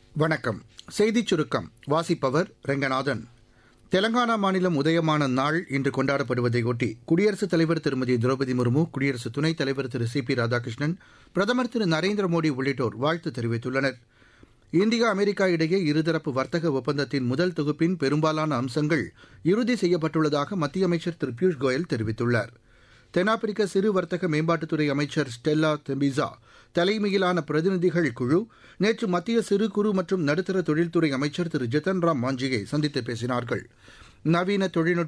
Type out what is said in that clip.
வணக்கம் செய்திச் சுருக்கம் வாசிப்பவர் ரெங்கநாதன் தெலங்கானா மாநிலம் உதயமான நாள் இன்று கொண்டாடப்படுவதையொட்டி குடியரசுத் தலைவர் திருமதி திரௌபதி முர்மு குடியரசு துணைத் தலைவர் திரு சி பி ராதாகிருஷ்ணன் பிரதமர் திரு நரேந்திர மோடி உள்ளிட்டோர் வாழ்த்து தெரிவித்துள்ளனர் இந்தியா அமெரிக்கா இடையே இருதரப்பு வர்த்தக ஒப்பந்தத்தின் முதல் தொகுப்பின் பெரும்பாலான அம்சங்கள் இறுதி செய்யப்பட்டுள்ளதாக மத்திய அமைச்சர் திரு பியூஷ் கோயல் தெரிவித்துள்ளார் தென்னாப்பிரிக்க சிறு வர்த்தக மேம்பாட்டுத்துறை அமைச்சர் ஸ்டெல்லா தெம்பிசா தலைமையிலான பிரதிநிதிகள் குழு நேற்று மத்திய சிறு குறு மற்றும் நடுத்தர தொழில்துறை அமைச்சர் திரு ஜித்தன் ராம் மாஞ்சியை சந்தித்து பேசினார்கள் நவீன தொழில்நுட்ப